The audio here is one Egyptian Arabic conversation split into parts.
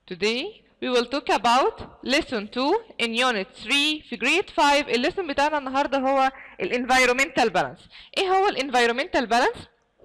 Today we will talk about lesson 2 in unit 3 في grade 5 الليسون بتاعنا النهارده هو ال environmental balance ايه هو ال environmental balance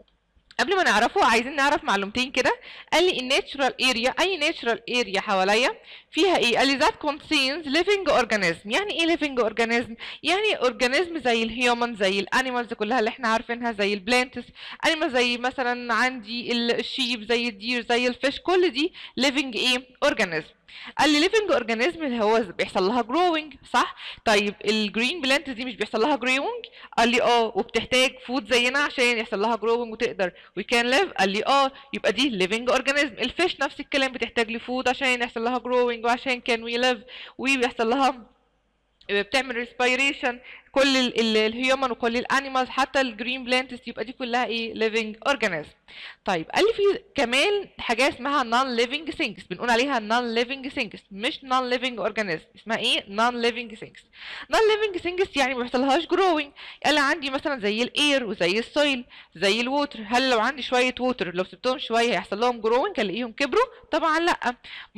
قبل ما نعرفه عايزين نعرف معلومتين كده قال لي الناتشرال اريا اي ناتشرال اريا حواليا فيها ايه قال لي that contains living organism يعني ايه living organism يعني اورجانيزم زي الهيومن زي الانيمالز كلها اللي احنا عارفينها زي البلانتس انيمال زي مثلا عندي الشيب زي الدير زي الفيش كل دي living ايه اورجانيزم قال لي living organism اللي هو بيحصل لها growing صح طيب الجرين بلانت دي مش بيحصل لها growing قال لي اه وبتحتاج فود زينا عشان يحصل لها growing وتقدر we can live قال لي اه يبقى دي living organism الفيش نفس الكلام بتحتاج لفود عشان يحصل لها growing وعشان can we live وبيحصل لها بتعمل respiration كل الهيومن وكل الانيمالز حتى الجرين بلانتس يبقى دي كلها ايه living organism طيب قال لي في كمان حاجه اسمها non living things بنقول عليها non living things مش non living organism اسمها ايه non living things non living things يعني ما بيحصلهاش growing قال لي عندي مثلا زي الاير وزي السويل زي الووتر هل لو عندي شويه ووتر لو سبتهم شويه هيحصل لهم growing الاقيهم كبروا طبعا لا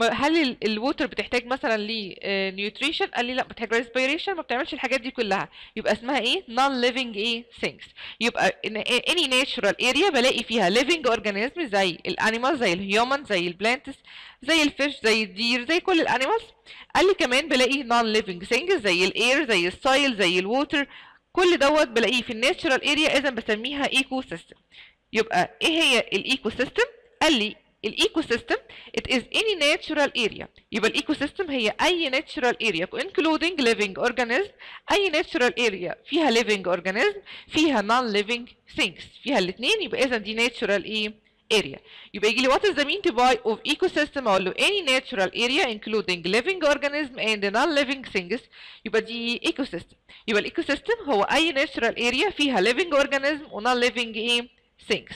هل الووتر بتحتاج مثلا لنيوتريشن قال لي لا بتحتاج respiration ما بتعملش الحاجات دي كلها يبقى اسمها ايه non living ايه things يبقى any natural area بلاقي فيها living organism زي الانيمال زي الهيومن زي البلانتس زي الفيش زي الدير زي كل الانيمالز قال لي كمان بلاقي non living things زي الاير زي السويل زي الووتر كل دوت بلاقيه في الناتشرال اريا اذا بسميها ايكو سيستم يبقى ايه هي الايكو سيستم قال لي الايكو سيستم it is any natural area يبقى الايكو سيستم هي اي natural area including living organism اي natural area فيها living organism فيها non living things فيها الاثنين يبقى اذا دي natural ايه area يبقى يجي لي what is the mean to by of ecosystem اقول له any natural area including living organism and non living things يبقى دي ecosystem يبقى الايكوسيستم هو اي natural area فيها living organism و non living ايه things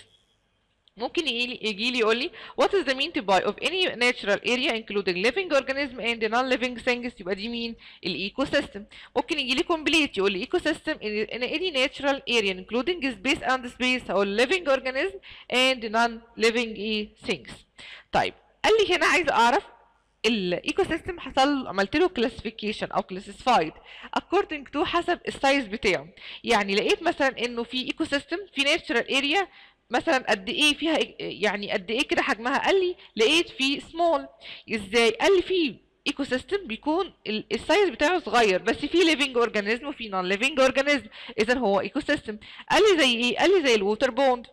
ممكن يجي لي يجي لي يقول لي what is the mean to buy of any natural area including living organism and non-living things يبقى دي مين الايكو سيستم ممكن يجي لي complete يقول لي ايكو سيستم in any natural area including space and space او living organism and non-living things طيب قال لي هنا عايز اعرف الايكو سيستم حصل عملت له كلاسيفيكيشن او كلاسيفايد according to حسب السايز بتاعه يعني لقيت مثلا انه في ايكو سيستم في ناتشرال اريا مثلا قد ايه فيها يعني قد ايه كده حجمها قال لي لقيت في سمول ازاي قال لي في ايكو سيستم بيكون السايز بتاعه صغير بس في ليفنج اورجانيزم وفي نون ليفنج اورجانيزم اذا هو ايكو سيستم قال لي زي ايه قال لي زي الووتر بوند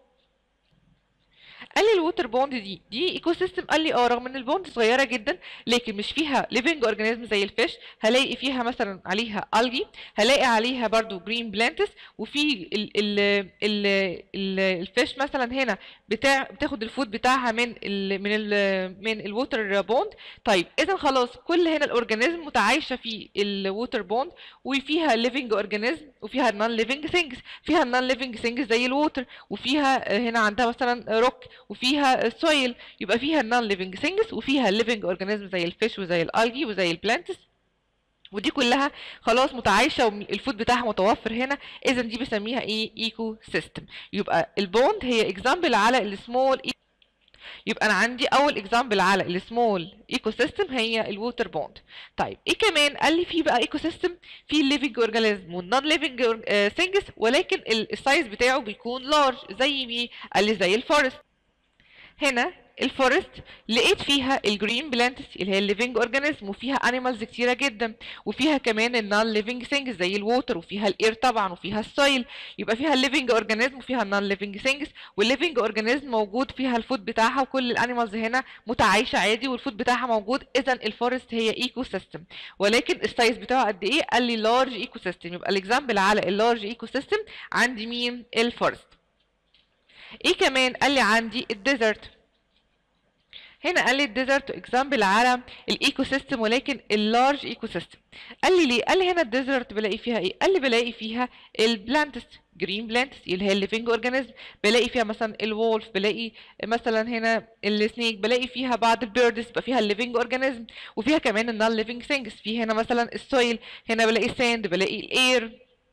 قال لي الووتر بوند دي دي ايكو سيستم قال لي اه رغم ان البوند صغيره جدا لكن مش فيها ليفنج اورجانيزم زي الفيش هلاقي فيها مثلا عليها الجي هلاقي عليها برضو جرين بلانتس وفي ال ال ال ال الفيش مثلا هنا بتاع بتاخد الفود بتاعها من ال من ال من الووتر بوند طيب اذا خلاص كل هنا الاورجانيزم متعايشه في الووتر بوند وفيها ليفنج اورجانيزم وفيها نون ليفنج ثينجز فيها نون ليفنج ثينجز زي الووتر وفيها هنا عندها مثلا روك وفيها سويل يبقى فيها النون ليفنج ثينجز وفيها الليفنج اورجانيزم زي الفيش وزي الالجي وزي البلانتس ودي كلها خلاص متعايشه والفود بتاعها متوفر هنا اذا دي بسميها ايه ايكو سيستم يبقى البوند هي اكزامبل على السمول يبقى انا عندي اول اكزامبل على السمول ايكو سيستم هي الووتر بوند طيب ايه كمان قال لي في بقى ايكو سيستم في الليفنج اورجانيزم والنون ليفنج ثينجز ولكن السايز بتاعه بيكون لارج زي مين قال لي زي الفورست هنا الفورست لقيت فيها الجرين بلانتس اللي هي الليفنج اورجانيزم وفيها انيمالز كتيره جدا وفيها كمان النون ليفنج ثينجز زي الووتر وفيها الاير طبعا وفيها السويل يبقى فيها الليفنج اورجانيزم وفيها النون ليفنج ثينجز والليفنج اورجانيزم موجود فيها الفود بتاعها وكل الانيمالز هنا متعايشه عادي والفود بتاعها موجود اذا الفورست هي ايكو سيستم ولكن السايز بتاعه قد ايه قال لي لارج ايكو سيستم يبقى الاكزامبل على اللارج ايكو سيستم عندي مين الفورست ايه كمان قال لي عندي الديزرت هنا قال لي الديزرت اكزامبل على الايكو سيستم ولكن اللارج ايكو سيستم قال لي ليه قال لي هنا الديزرت بلاقي فيها ايه قال لي بلاقي فيها البلانتس جرين بلانتس اللي هي الليفنج اورجانيزم بلاقي فيها مثلا الولف بلاقي مثلا هنا السنيك بلاقي فيها بعض البيردز يبقى فيها الليفنج اورجانيزم وفيها كمان النون ليفنج ثينجز في هنا مثلا السويل هنا بلاقي ساند بلاقي الاير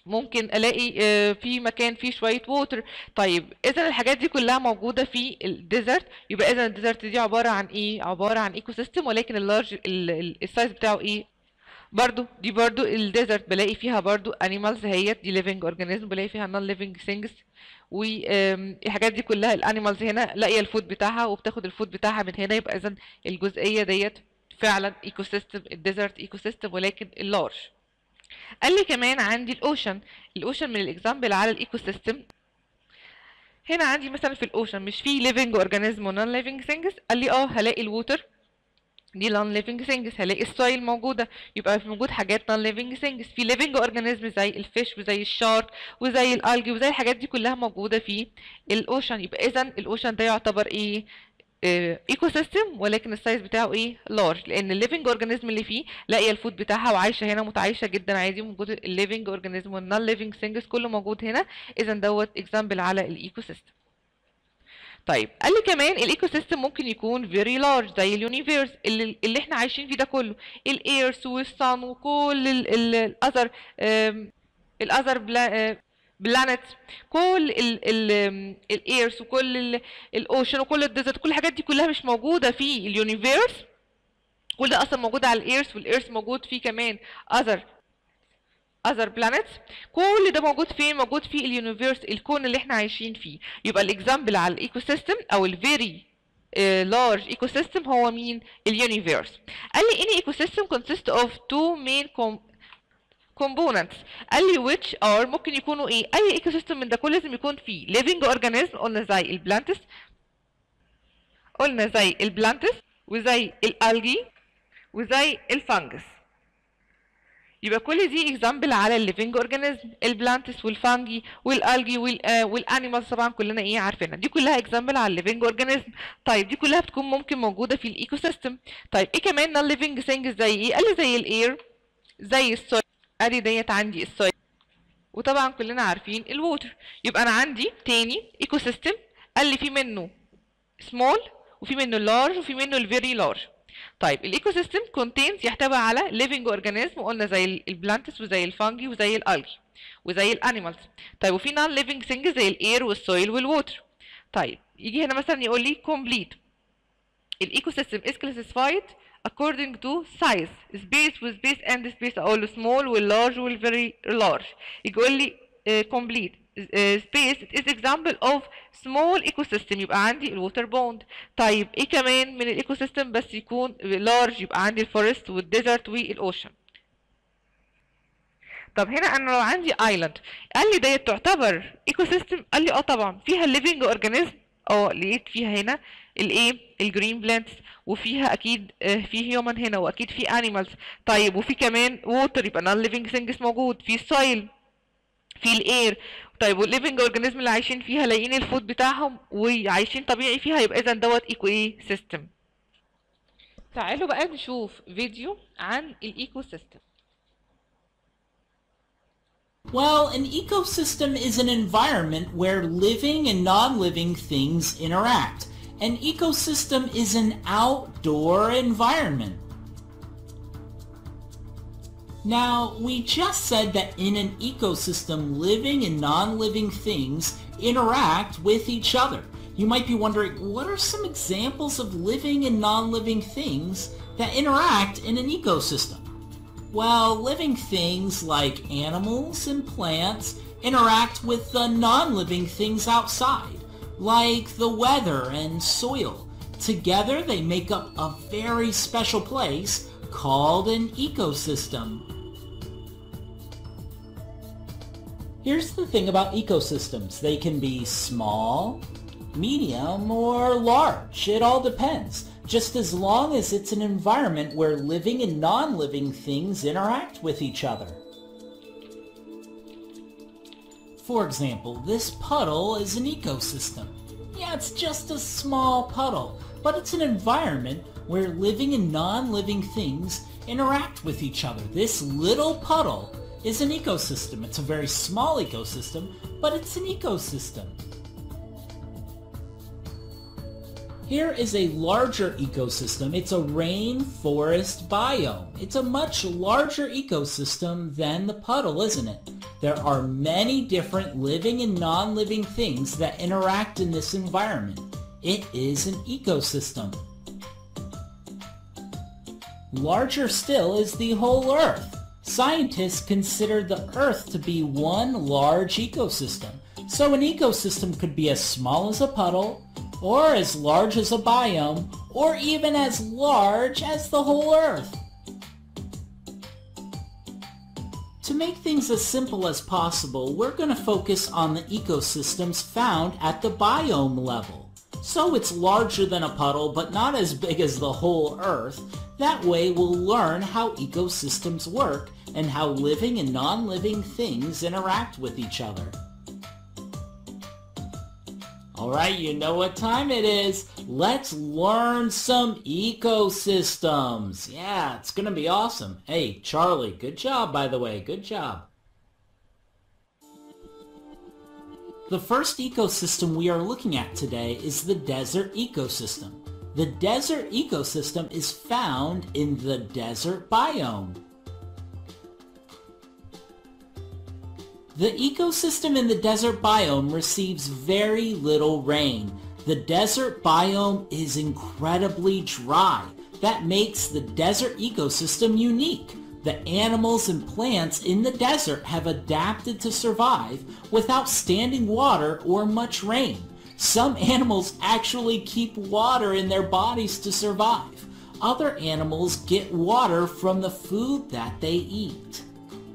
ممكن الاقي آه، في مكان فيه شويه ووتر طيب اذا الحاجات دي كلها موجوده في الديزرت يبقى اذا الديزرت دي عباره عن ايه عباره عن ايكو سيستم ولكن اللارج السايز بتاعه ايه برضو دي برضو الديزرت بلاقي فيها برضو انيمالز هي دي ليفنج اورجانيزم بلاقي فيها نون ليفنج ثينجز والحاجات دي كلها الانيمالز هنا لاقيه الفود بتاعها وبتاخد الفود بتاعها من هنا يبقى اذا الجزئيه ديت فعلا ايكو سيستم الديزرت ايكو سيستم ولكن اللارج قال لي كمان عندي الاوشن الاوشن من الاكزامبل على الايكو سيستم هنا عندي مثلا في الاوشن مش في ليفنج اورجانيزم ونون ليفنج ثينجز قال لي اه هلاقي الووتر دي نون ليفنج ثينجز هلاقي السويل موجوده يبقى في موجود حاجات نون ليفنج ثينجز في ليفنج اورجانيزم زي الفيش وزي الشارك وزي الالجي وزي الحاجات دي كلها موجوده في الاوشن يبقى اذا الاوشن ده يعتبر ايه ايكو سيستم ولكن السايز بتاعه ايه لارج لان الليفنج اورجانيزم اللي فيه لاقيه الفود بتاعها وعايشه هنا متعايشه جدا عادي موجود الليفنج اورجانيزم والنون ليفنج ثينجز كله موجود هنا اذا دوت اكزامبل على الايكو سيستم طيب قال لي كمان الايكو سيستم ممكن يكون فيري لارج زي اليونيفيرس اللي, اللي احنا عايشين فيه ده كله الايرث والصن وكل الاذر الاذر بلانت كل الايرث وكل الاوشن وكل الديزرت كل الحاجات دي كلها مش موجوده في اليونيفيرس كل ده اصلا موجود على الايرث والايرث موجود فيه كمان اذر other planets كل ده موجود فين موجود في اليونيفيرس الكون اللي احنا عايشين فيه يبقى الاكزامبل على الايكو سيستم او الفيري لارج ايكو سيستم هو مين اليونيفيرس قال لي any ecosystem consists of two main com components قال لي which are ممكن يكونوا ايه اي ايكو سيستم من ده كله لازم يكون فيه living organism قلنا زي البلانتس قلنا زي البلانتس وزي الالجي وزي الفانجس يبقى كل دي اكزامبل على الليفنج اورجانيزم البلانتس والفانجي والالجي والانيمالز طبعا كلنا ايه عارفينها دي كلها اكزامبل على الليفنج اورجانيزم طيب دي كلها بتكون ممكن موجوده في الايكو سيستم طيب ايه كمان نون ليفنج ثينجز زي ايه قال لي زي الاير زي السويل ادي ديت عندي السويل وطبعا كلنا عارفين الووتر يبقى انا عندي تاني ايكو سيستم قال لي في منه سمول وفي منه لارج وفي منه الفيري لارج طيب الايكو سيستم كونتينز يحتوي على ليفنج اورجانيزم وقلنا زي البلانتس وزي الفانجي وزي الالجي وزي الانيمالز طيب وفي نون ليفنج ثينج زي الاير والسويل والووتر طيب يجي هنا مثلا يقول لي كومبليت الايكو سيستم is classified according to size space with space and space اقول له small والlarge والvery large يجي يقول لي uh, complete سبيس is example of small ecosystem يبقى عندي الووتر بوند طيب ايه كمان من الايكو سيستم بس يكون large يبقى عندي الفورست والديزرت والاوشن طب هنا انا لو عندي ايلاند قال لي ديت تعتبر ايكو سيستم قال لي اه طبعا فيها ليفنج اورجانيزم اه لقيت فيها هنا الايه الجرين بلانتس وفيها اكيد آه، في هيومن هنا واكيد في انيمالز طيب وفي كمان ووتر يبقى نون ليفنج ثينجز موجود في سويل في الاير طيب والليفنج اورجانيزم اللي عايشين فيها لاقيين الفود بتاعهم وعايشين طبيعي فيها يبقى اذا دوت ايكو ايه سيستم تعالوا بقى نشوف فيديو عن الايكو سيستم Well, an ecosystem is an environment where living and non-living things interact. An ecosystem is an outdoor environment. Now, we just said that in an ecosystem, living and non-living things interact with each other. You might be wondering, what are some examples of living and non-living things that interact in an ecosystem? Well, living things like animals and plants interact with the non-living things outside, like the weather and soil. Together, they make up a very special place called an ecosystem. Here's the thing about ecosystems. They can be small, medium, or large. It all depends. Just as long as it's an environment where living and non-living things interact with each other. For example, this puddle is an ecosystem. Yeah, it's just a small puddle, but it's an environment where living and non-living things interact with each other. This little puddle is an ecosystem. It's a very small ecosystem, but it's an ecosystem. Here is a larger ecosystem. It's a rainforest biome. It's a much larger ecosystem than the puddle, isn't it? There are many different living and non-living things that interact in this environment. It is an ecosystem. Larger still is the whole Earth. Scientists consider the Earth to be one large ecosystem. So an ecosystem could be as small as a puddle, or as large as a biome, or even as large as the whole Earth. To make things as simple as possible, we're going to focus on the ecosystems found at the biome level. So it's larger than a puddle, but not as big as the whole Earth. That way we'll learn how ecosystems work and how living and non-living things interact with each other. Alright, you know what time it is. Let's learn some ecosystems. Yeah, it's gonna be awesome. Hey, Charlie, good job, by the way. Good job. The first ecosystem we are looking at today is the desert ecosystem. The desert ecosystem is found in the desert biome. The ecosystem in the desert biome receives very little rain. The desert biome is incredibly dry. That makes the desert ecosystem unique. The animals and plants in the desert have adapted to survive without standing water or much rain. Some animals actually keep water in their bodies to survive. Other animals get water from the food that they eat.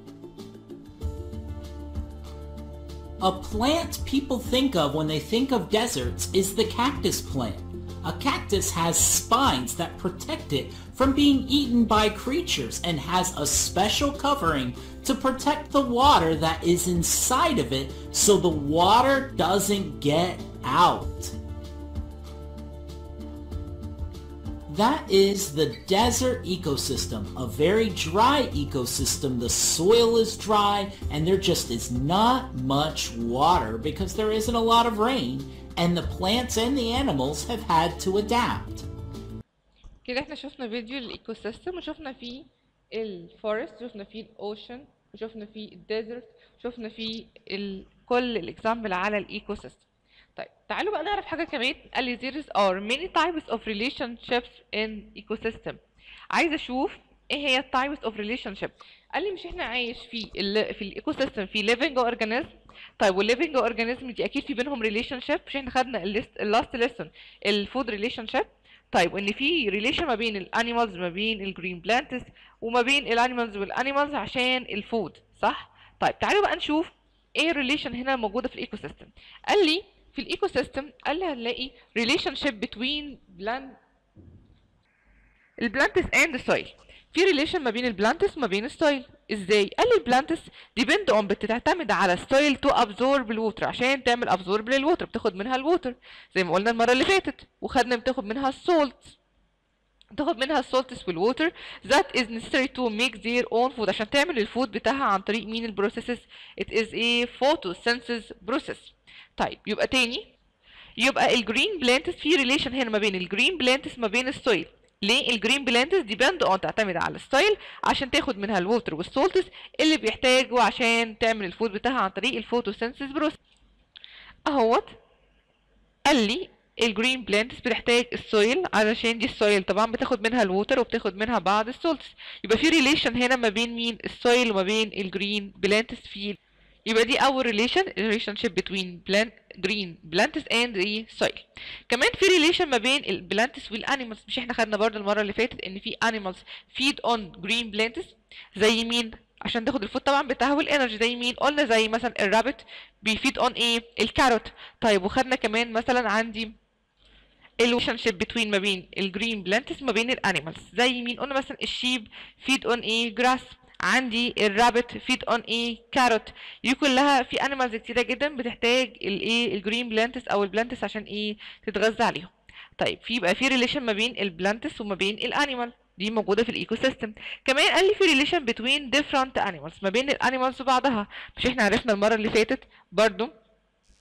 A plant people think of when they think of deserts is the cactus plant. A cactus has spines that protect it from being eaten by creatures and has a special covering to protect the water that is inside of it so the water doesn't get out. That is the desert ecosystem, a very dry ecosystem. The soil is dry and there just is not much water because there isn't a lot of rain and the plants and the animals have had to adapt. كده احنا شفنا فيديو للايكو سيستم وشفنا فيه الفورست شفنا فيه الاوشن وشفنا فيه الديزرت شفنا فيه ال... كل الاكزامبل على الايكو سيستم طيب تعالوا بقى نعرف حاجه كمان قال لي there are many types of relationships in ecosystem عايزه اشوف ايه هي التايبس اوف ريليشن قال لي مش احنا عايش في ال في الايكو سيستم في living اورجانيزم طيب والليفنج اورجانيزم دي اكيد في بينهم ريليشن شيب مش احنا خدنا اللاست ليسون الفود ريليشن شيب طيب وان في ريليشن ما بين الانيمالز ما بين الجرين بلانتس وما بين الانيمالز والانيمالز عشان الفود صح طيب تعالوا بقى نشوف ايه الريليشن هنا موجوده في الايكو سيستم قال لي في الايكو سيستم قال لي هنلاقي ريليشن شيب بتوين بلانت البلانتس اند سويل في ريليشن ما بين البلانتس وما بين السويل ازاي قال لي البلانتس ديبند اون بتعتمد على السويل تو ابزورب الووتر عشان تعمل ابزورب للووتر بتاخد منها الووتر زي ما قلنا المره اللي فاتت وخدنا بتاخد منها السولت تاخد منها السولتس والووتر that is necessary to make their own food عشان تعمل الفود بتاعها عن طريق مين البروسيسز it is a photosynthesis process طيب يبقى تاني يبقى الجرين بلانتس في ريليشن هنا ما بين الجرين بلانتس ما بين السويل ليه الجرين بلانتس ديبند اون تعتمد على السويل عشان تاخد منها الووتر والسولتس اللي بيحتاجوا عشان تعمل الفود بتاعها عن طريق الفوتوسينثيس بروسيس اهوت قال لي الجرين بلانتس بتحتاج السويل علشان دي السويل طبعا بتاخد منها الووتر وبتاخد منها بعض السولتس يبقى في ريليشن هنا ما بين مين السويل وما بين الجرين بلانتس في يبقى دي اول ريليشن ريليشن شيب بتوين بلانت جرين بلانتس اند ايه سويل كمان في ريليشن ما بين البلانتس والانيمالز مش احنا خدنا برضه المره اللي فاتت ان في انيمالز فيد اون جرين بلانتس زي مين عشان تاخد الفود طبعا بتاعها والانرجي زي مين قلنا زي مثلا الرابت بيفيد اون ايه الكاروت طيب وخدنا كمان مثلا عندي الريليشن شيب بتوين ما بين الجرين بلانتس ما بين الانيمالز زي مين قلنا مثلا الشيب فيد اون ايه جراس عندي الرابت فيد اون ايه كاروت دي كلها في انيمالز كتيره جدا بتحتاج الايه الجرين بلانتس او البلانتس عشان ايه تتغذى عليهم طيب في يبقى في ريليشن ما بين البلانتس وما بين الانيمال دي موجوده في الايكو سيستم كمان قال لي في ريليشن بتوين ديفرنت انيمالز ما بين الانيمالز وبعضها مش احنا عرفنا المره اللي فاتت برضو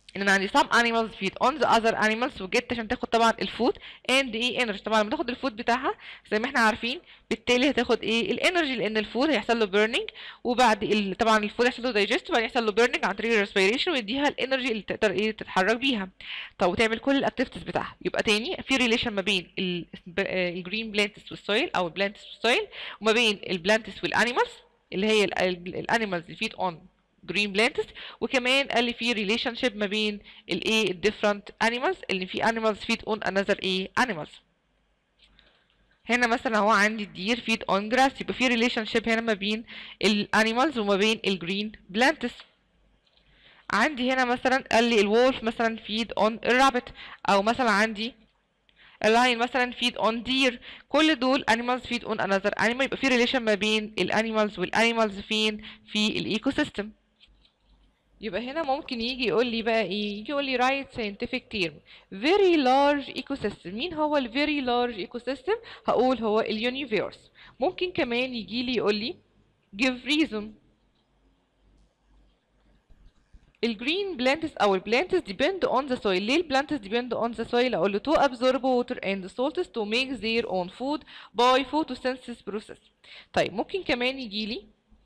ان انا عندي some animals feed on the other animals وجيت عشان تاخد طبعا الفود and ايه energy طبعا لما تاخد الفود بتاعها زي ما احنا عارفين بالتالي هتاخد ايه الانرجي لان الفود هيحصل له burning وبعد ال... طبعا الفود هيحصل له digest وبعدين يحصل له burning عن طريق الريسبيريشن ويديها الانرجي اللي تقدر ايه تتحرك بيها طب وتعمل كل الاكتيفيتيز بتاعها يبقى تاني في ريليشن ما بين الجرين بلانتس والسويل او البلانتس والسويل وما بين البلانتس والانيمالز اللي هي الانيمالز اللي feed on green plants وكمان قال لي في ريليشن شيب ما بين الايه الديفرنت انيمالز اللي في animals feed on another ايه animals هنا مثلا هو عندي الدير feed on grass يبقى في ريليشن شيب هنا ما بين الانيمالز وما بين الجرين plants عندي هنا مثلا قال لي الولف مثلا feed on الرابت او مثلا عندي اللاين مثلا feed on deer كل دول animals feed on another animal يبقى في ريليشن ما بين الانيمالز والانيمالز فين في الايكو سيستم يبقى هنا ممكن يجي يقول لي بقى ايه يجي يقول لي write scientific term very large ecosystem مين هو ال very large ecosystem هقول هو اليونيفيرس ممكن كمان يجي لي يقول لي give reason الجرين plants او البلانتس depend on the soil ليه البلانتس depend on the soil اقول له to absorb water and salts to make their own food by photosynthesis process طيب ممكن كمان يجي لي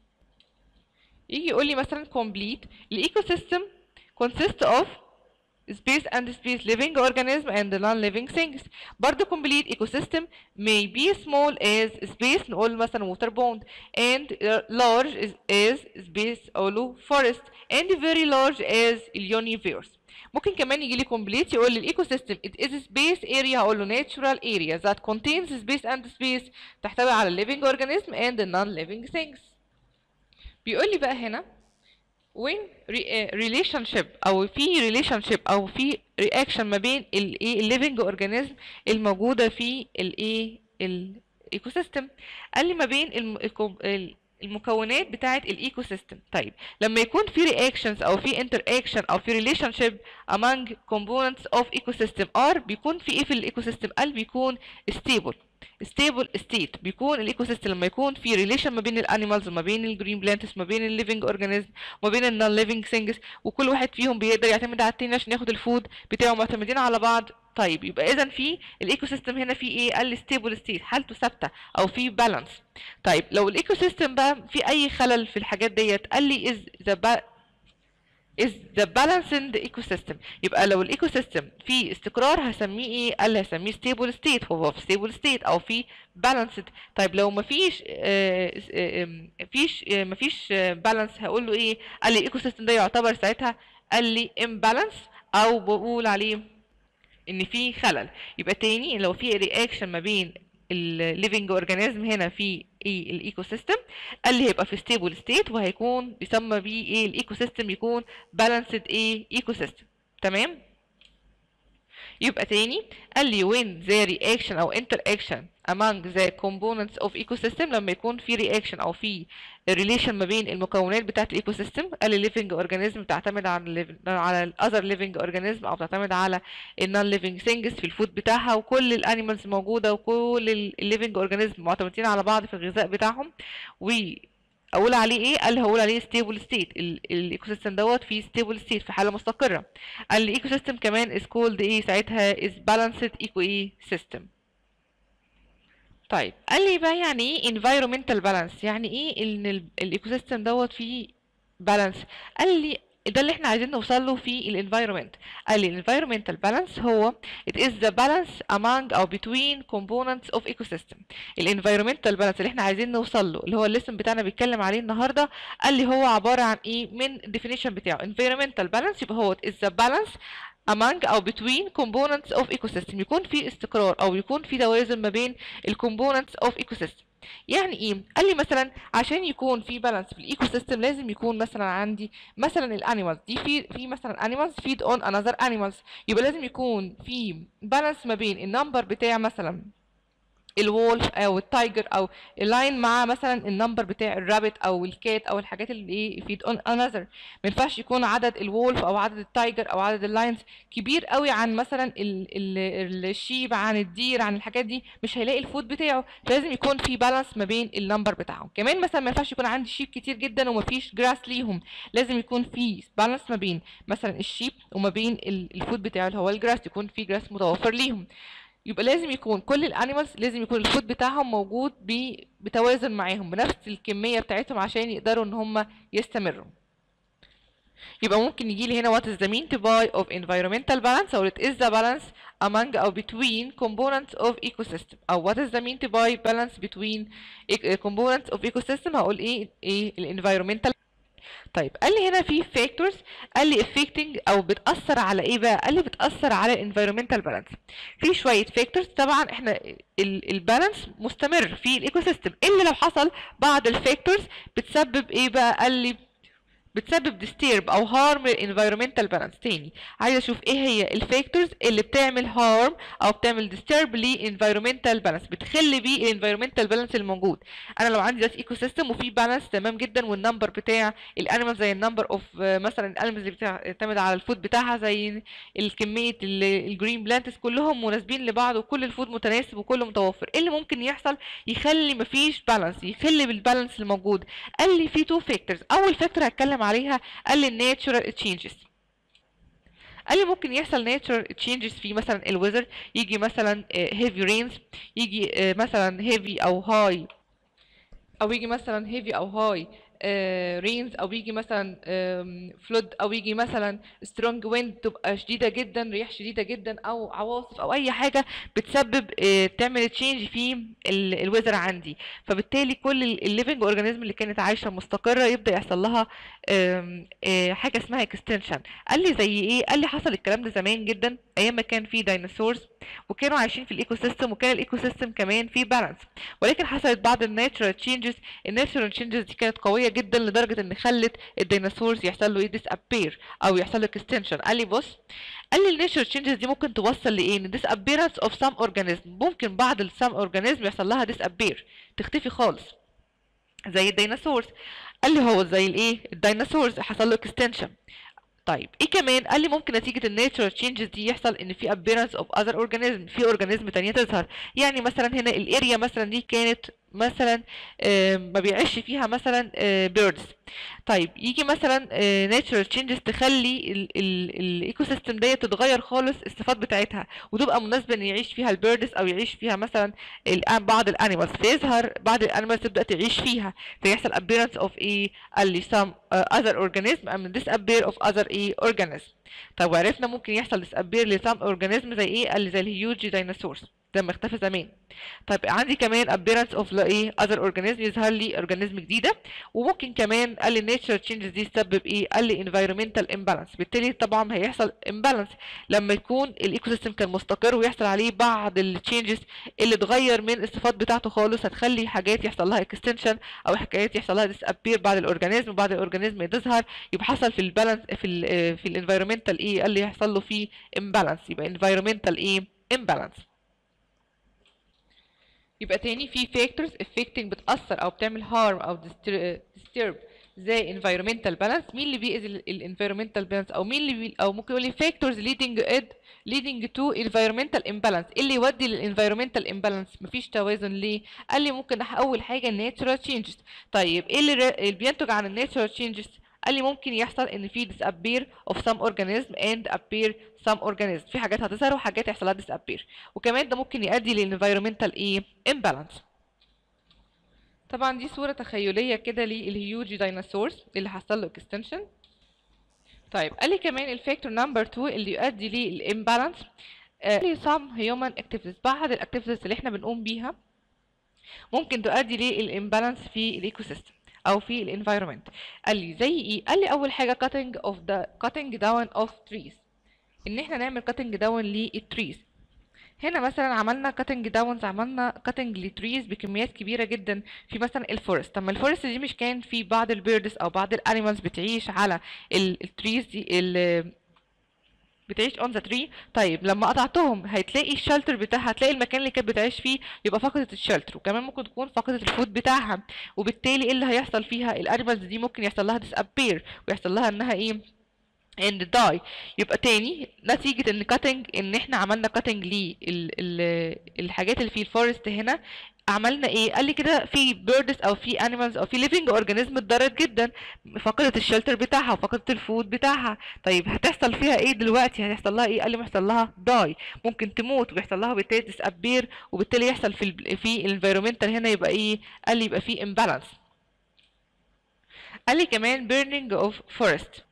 يجي يقول لي مثلا complete الايكو سيستم consist of space and space living organism and non-living things برضه complete ecosystem may be small as space نقول مثلا water pond and large is, is space أقوله forest and very large as universe ممكن كمان يجي لي complete يقول لي الايكو سيستم it is space area هقول له natural area that contains space and space تحتوي على living organism and non-living things بيقول لي بقى هنا when relationship او في relationship او في reaction ما بين الايه living organism الموجوده في الايه الايكو سيستم قال لي ما بين الم... المكونات بتاعه الايكو سيستم طيب لما يكون في reactions او في interaction او في relationship among components of ecosystem R بيكون في ايه في الايكو سيستم قال بيكون stable ستيبل ستيت بيكون الايكو سيستم لما يكون في ريليشن ما بين الانيمالز وما بين الجرين بلانتس ما بين الليفنج اورجانيزم وما بين النون ليفنج ثينجز وكل واحد فيهم بيقدر يعتمد على التاني عشان ياخد الفود بتاعه معتمدين على بعض طيب يبقى اذا في الايكو سيستم هنا في ايه قال ستيبل ستيت حالته ثابته او في بالانس طيب لو الايكو سيستم بقى في اي خلل في الحاجات ديت قال لي از ذا is the balanced ecosystem يبقى لو الايكو سيستم فيه استقرار هسميه ايه قال لي هسميه stable state هو في stable state او في balanced طيب لو مفيش آه آه مفيش آه مفيش بالانس هقول له ايه قال لي الايكو سيستم ده يعتبر ساعتها قال لي imbalance او بقول عليه ان في خلل يبقى تاني لو في رياكشن ما بين الليفنج اورجانيزم هنا في ايه الايكو سيستم قال لي هيبقى في ستيبل ستيت وهيكون بيسمى بيه ايه الايكو سيستم يكون بالانسد ايه ايكو سيستم تمام يبقى تاني قال لي when the reaction او interaction among the components of ecosystem لما يكون في reaction او في relation ما بين المكونات بتاعه الايكو سيستم قال لي living organism بتعتمد على ال على ال other living organism او بتعتمد على ال non living things في الفود بتاعها وكل الانيمالز موجوده وكل ال living organism معتمدين على بعض في الغذاء بتاعهم و اقول عليه ايه قال لي هقول عليه ستيبل ستيت الايكو سيستم دوت فيه ستيبل ستيت في حاله مستقره قال لي ايكو سيستم كمان از كولد ايه ساعتها از بالانسد ايكو ايه سيستم طيب قال لي بقى يعني ايه environmental balance يعني ايه ان الايكو سيستم دوت فيه بالانس قال لي ده اللي احنا عايزين نوصل له في الانفايرمنت قال لي الانفايرمنتال بالانس هو it is the balance among او between components of ecosystem الانفايرمنتال بالانس اللي احنا عايزين نوصل له اللي هو الليسن بتاعنا بيتكلم عليه النهارده قال لي هو عباره عن ايه من الديفينيشن بتاعه environmental balance يبقى هو it is the balance among او between components of ecosystem يكون في استقرار او يكون في توازن ما بين الكومبوننتس of ecosystem يعني ايه قال لي مثلا عشان يكون في بالانس في الايكو سيستم لازم يكون مثلا عندي مثلا الانيمالز دي في في مثلا انيمالز فيد اون انذر انيمالز يبقى لازم يكون في بالانس ما بين النمبر بتاع مثلا الولف او التايجر او اللاين مع مثلا النمبر بتاع الرابت او الكات او الحاجات اللي ايه يفيد اون انذر ما ينفعش يكون عدد الولف او عدد التايجر او عدد اللاينز كبير قوي عن مثلا ال ال الشيب عن الدير عن الحاجات دي مش هيلاقي الفود بتاعه لازم يكون في بالانس ما بين النمبر بتاعهم كمان مثلا ما ينفعش يكون عندي شيب كتير جدا ومفيش جراس ليهم لازم يكون في بالانس ما بين مثلا الشيب وما بين الفود بتاعه اللي هو الجراس يكون في جراس متوفر ليهم يبقى لازم يكون كل الانيمالز لازم يكون الفود بتاعهم موجود بتوازن معاهم بنفس الكميه بتاعتهم عشان يقدروا ان هم يستمروا يبقى ممكن يجي لي هنا what is the mean to buy of environmental balance or it is the balance among or between components of ecosystem او what is the mean to buy balance between components of ecosystem هقول ايه ايه الانفيرومنتال طيب قال لي هنا في فاكتورز قال لي affecting او بتاثر على ايه بقى قال لي بتاثر على الانفيرومنتال بالانس في شويه فاكتورز طبعا احنا البالانس مستمر في الايكو سيستم الا لو حصل بعض الفاكتورز بتسبب ايه بقى قال لي بتسبب disturb او harm environmental balance تاني عايزه اشوف ايه هي الفاكتورز اللي بتعمل harm او بتعمل disturb ل environmental balance بتخلي بيه environmental balance الموجود انا لو عندي دلوقتي ايكو سيستم وفي بالانس تمام جدا والنمبر بتاع الانيمال زي النمبر اوف مثلا الانيمالز اللي بتعتمد على الفود بتاعها زي الكميه الجرين بلانتس كلهم مناسبين لبعض وكل الفود متناسب وكله متوفر ايه اللي ممكن يحصل يخلي مفيش بالانس يخلي بالبالانس الموجود قال لي في تو فاكتورز اول فاكتور هتكلم عليها قال لي الناتشورال تشينجز قال لي ممكن يحصل ناتشورال تشينجز في مثلا الويذر يجي مثلا هيفي رينز يجي مثلا هيفي او هاي او يجي مثلا هيفي او هاي رينز او يجي مثلا فلود او يجي مثلا سترونج ويند تبقى شديده جدا رياح شديده جدا او عواصف او اي حاجه بتسبب تعمل تشينج في الويذر عندي فبالتالي كل الليفنج اورجانيزم اللي كانت عايشه مستقره يبدا يحصل لها حاجه اسمها اكستنشن قال لي زي ايه قال لي حصل الكلام ده زمان جدا ايام ما كان في ديناصورز وكانوا عايشين في الايكو سيستم وكان الايكو سيستم كمان في بالانس ولكن حصلت بعض الناتشورال تشينجز الناتشورال تشينجز دي كانت قويه جدا لدرجه ان خلت الديناصورز يحصل له ايه ديس ابير او يحصل له اكستنشن قال لي بص قال لي الناتشورال تشينجز دي ممكن توصل لايه ان ديس ابيرنس اوف سام اورجانيزم ممكن بعض السام اورجانيزم يحصل لها ديس ابير تختفي خالص زي الديناصورز قال لي هو زي الايه الديناصورز حصل له اكستنشن طيب ايه كمان قال لي ممكن نتيجه الناتشورال تشينجز دي يحصل ان في appearance اوف اذر اورجانيزم في اورجانيزم تانية تظهر يعني مثلا هنا الاريا مثلا دي كانت مثلا ما بيعيش فيها مثلا بيردز طيب يجي مثلا ناتشورال تشينجز تخلي الايكو سيستم ديت تتغير خالص الصفات بتاعتها وتبقى مناسبه ان يعيش فيها البيردز او يعيش فيها مثلا بعض الانيمالز فيظهر بعض الانيمالز تبدا تعيش فيها فيحصل appearance اوف ايه قال لي some uh, other organism and disappear of other ايه organism طب وعرفنا ممكن يحصل disappear لسام اورجانيزم زي ايه قال لي زي الهيوج ديناصورز زي ما اختفى زمان طيب عندي كمان appearance of ايه other organism يظهر لي اورجانيزم جديده وممكن كمان قال لي nature changes دي تسبب ايه قال لي environmental imbalance بالتالي طبعا هيحصل imbalance لما يكون الايكو سيستم كان مستقر ويحصل عليه بعض التشينجز اللي اتغير من الصفات بتاعته خالص هتخلي حاجات يحصل لها extension او حاجات يحصل لها disappear بعد الاورجانيزم وبعد الاورجانيزم تظهر يبقى حصل في البالانس في ال في الانفيرومنتال ايه قال لي يحصل له فيه imbalance يبقى environmental ايه imbalance يبقى تاني في factors affecting بتأثر أو بتعمل harm أو disturb زي environmental balance مين اللي بيأذي ال environmental balance أو مين اللي بي أو ممكن يقول لي factors leading it leading to environmental imbalance إيه اللي يودي لل environmental imbalance مفيش توازن ليه؟ قال لي ممكن أول حاجة natural changes طيب إيه اللي, اللي بينتج عن ال natural changes؟ قال لي ممكن يحصل ان في disappear of some organism and appear some organism في حاجات هتظهر وحاجات يحصل لها disappear وكمان ده ممكن يؤدي للانفيرومنتال ايه imbalance طبعا دي صورة تخيلية كده للهيوج ديناصورز اللي حصل له extinction طيب قال لي كمان الفاكتور نمبر 2 اللي يؤدي للامبالانس قال لي some human activities بعض الاكتيفيتيز اللي احنا بنقوم بيها ممكن تؤدي للامبالانس في الايكو سيستم او في الانفايرمنت قال لي زي ايه قال لي اول حاجه cutting of the cutting down of trees ان احنا نعمل cutting down للتريز هنا مثلا عملنا cutting downs عملنا cutting لتريز بكميات كبيره جدا في مثلا الفورست طب ما الفورست دي مش كان في بعض البيردز او بعض الانيمالز بتعيش على التريز دي ال بتعيش اون ذا تري طيب لما قطعتهم هتلاقي الشلتر بتاعها هتلاقي المكان اللي كانت بتعيش فيه يبقى فقدت الشلتر وكمان ممكن تكون فقدت الفود بتاعها وبالتالي ايه اللي هيحصل فيها الانيمالز دي ممكن يحصل لها disappear ويحصل لها انها ايه and die يبقى تاني نتيجة ان cutting ان احنا عملنا cutting للحاجات اللي في الفورست هنا عملنا ايه قال لي كده في بيردز او في animals او في living organism اتضرت جدا فقدت الشلتر بتاعها وفقدت الفود بتاعها طيب هتحصل فيها ايه دلوقتي هيحصل لها ايه قال لي هيحصل لها die ممكن تموت ويحصل لها بالتالي disappear وبالتالي يحصل في ال في الانفيرومنتال هنا يبقى ايه قال لي يبقى في imbalance قال لي كمان burning of forest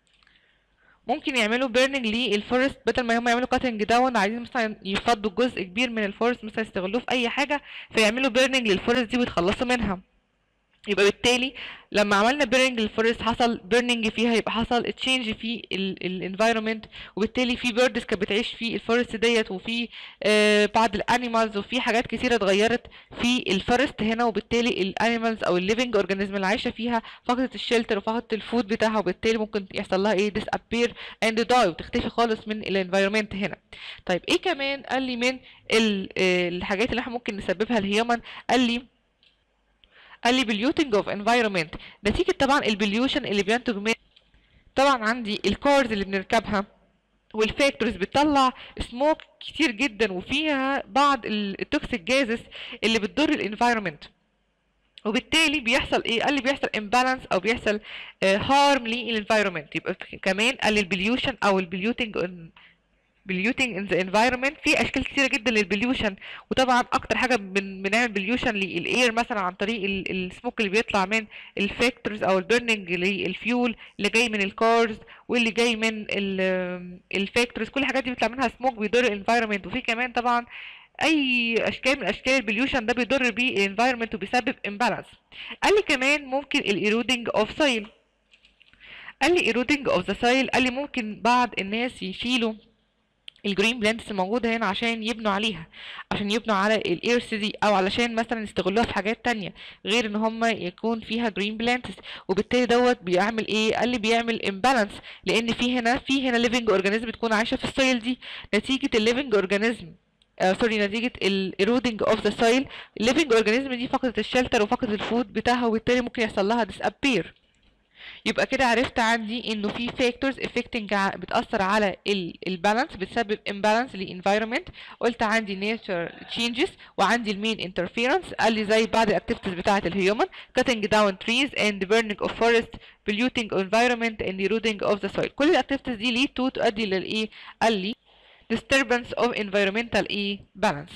ممكن يعملوا بيرنينج للفورست بدل ما هم يعملوا كاتنج داون عايزين مثلا يفضوا جزء كبير من الفورست مثلا يستغلوه في اي حاجه فيعملوا بيرنينج للفورست دي ويتخلصوا منها يبقى بالتالي لما عملنا بيرنينج للفورست حصل بيرنينج فيها يبقى حصل تشينج في الانفايرمنت وبالتالي في بيردز كانت بتعيش في الفورست ديت وفي آه بعض الانيمالز وفي حاجات كتيره اتغيرت في الفورست هنا وبالتالي الانيمالز او الليفنج اورجانيزم اللي عايشه فيها فقدت الشلتر وفقدت الفود بتاعها وبالتالي ممكن يحصل لها ايه disappear and die وتختفي خالص من الانفايرمنت هنا طيب ايه كمان قال لي من الحاجات اللي احنا ممكن نسببها الهيومن قال لي قال لي polluting of environment نتيجة طبعا البليوشن اللي بينتج من طبعا عندي الكارز اللي بنركبها والفاكتورز بتطلع سموك كتير جدا وفيها بعض التوكسيك جازز اللي بتضر الانفايرمنت وبالتالي بيحصل ايه قال لي بيحصل امبالانس او بيحصل هارم للانفايرمنت يبقى كمان قال لي البليوشن او البليوتنج polluting in the environment في اشكال كتيره جدا للبليوشن وطبعا اكتر حاجه بن بنعمل بليوشن للاير مثلا عن طريق السموك اللي بيطلع من الفاكتورز او البرننج للفيول اللي جاي من الكارز واللي جاي من الفاكتورز كل الحاجات دي بيطلع منها سموك بيضر الانفايرمنت وفي كمان طبعا اي اشكال من اشكال البليوشن ده بيضر بيه الانفايرمنت وبيسبب امبالانس قال لي كمان ممكن الايرودنج اوف سايل قال لي ايرودنج اوف ذا سايل قال لي ممكن بعض الناس يشيلوا الجرين بلانتس الموجودة هنا عشان يبنوا عليها عشان يبنوا على الايرث دي او علشان مثلا يستغلوها في حاجات تانية غير ان هم يكون فيها جرين بلانتس وبالتالي دوت بيعمل ايه قال لي بيعمل امبالانس لان في هنا في هنا ليفنج اورجانيزم بتكون عايشة في السويل دي نتيجة الليفنج اورجانيزم آه سوري نتيجة الايرودنج اوف ذا سويل الليفنج اورجانيزم دي فقدت الشلتر وفقدت الفود بتاعها وبالتالي ممكن يحصل لها disappear يبقى كده عرفت عندي انه في فاكتورز افكتنج بتاثر على البالانس بتسبب امبالانس للانفايرمنت قلت عندي نيتشر تشينجز وعندي المين انترفيرنس قال لي زي بعض الاكتيفيتيز بتاعه الهيومن cutting down trees and burning of forest polluting environment and eroding of the soil كل الاكتيفيتيز دي ليه تو تؤدي للايه قال لي disturbance of environmental ايه balance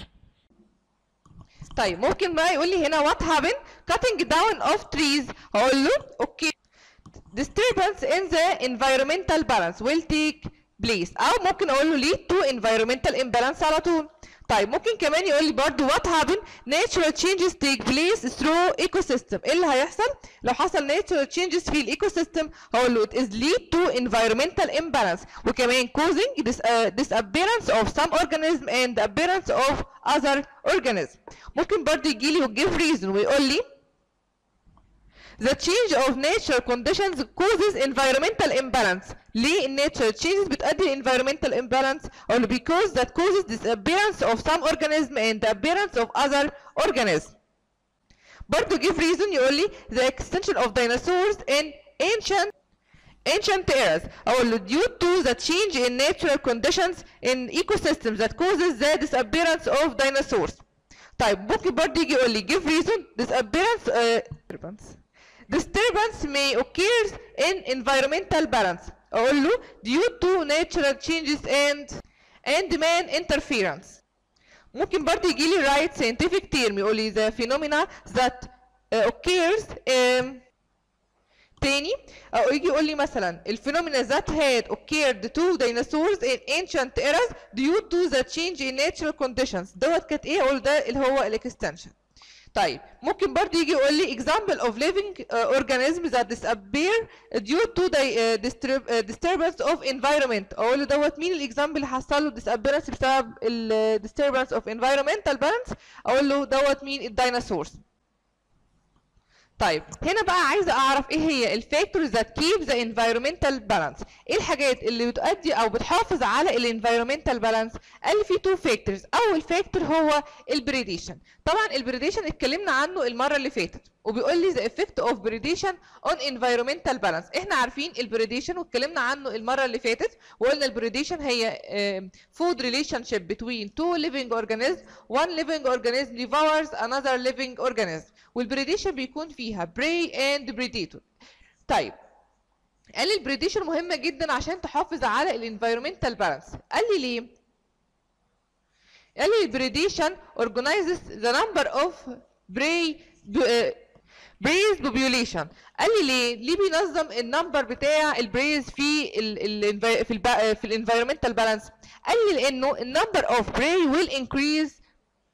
طيب ممكن بقى يقول لي هنا what happened cutting down of trees هقول له اوكي disturbance in the environmental balance will take place او ممكن اقول له lead to environmental imbalance على طول طيب ممكن كمان يقول لي برضو what happen natural changes take place through ecosystem ايه اللي هيحصل لو حصل natural changes في الايكو سيستم هقول له it is lead to environmental imbalance وكمان causing this, uh, disappearance of some organism and the appearance of other organism ممكن برضو يجي لي ويجيب reason ويقول لي The change of nature conditions causes environmental imbalance. ليه الناتشر changes بتؤدي ل environmental imbalance or because that causes disappearance of some organism and the appearance of other organism. برضه give reason يقول لي the extinction of dinosaurs in ancient ancient eras أقول له due to the change in natural conditions in ecosystems that causes the disappearance of dinosaurs. طيب ممكن برضه يجي يقول لي give reason disappearance uh, disturbance may occur in environmental balance اقول له due to natural changes and and man interference ممكن برضه يجي لي right scientific term يقول لي the phenomena that uh, occurs um, تاني او يجي يقول لي مثلا الفينومينا that had occurred to dinosaurs in ancient eras due to the change in natural conditions دوت كانت ايه اقول ده اللي هو الاكستنشن طيب ممكن برضه يجي يقول لي example of living uh, organisms that disappear due to the uh, disturb, uh, disturbance of environment اقول له دوت مين الاكزامبل اللي حصل له disappearance بسبب ال disturbance of environmental balance اقول له دوت مين الديناصورز طيب هنا بقى عايزه اعرف ايه هي الفاكتورز ذات كيب ذا انفايرمنتال بالانس ايه الحاجات اللي بتؤدي او بتحافظ على الانفايرمنتال بالانس قال لي في تو فاكتورز اول فاكتور هو البريديشن طبعا البريديشن اتكلمنا عنه المره اللي فاتت وبيقول لي the effect of predation on environmental balance احنا عارفين البريديشن واتكلمنا عنه المره اللي فاتت وقلنا البريديشن هي uh, food relationship between two living organisms one living organism devours another living organism والبريديشن بيكون فيها prey and predator طيب قال لي البريديشن مهمه جدا عشان تحافظ على الانفايرمنتال بالانس قال لي ليه قال لي البريديشن organizes the number of prey بريز population قال لي ليه ليه بينظم النمبر بتاع البريز في ال ال في ال في الانفايرمنتال بالانس قال لي لانه النمبر اوف براي will increase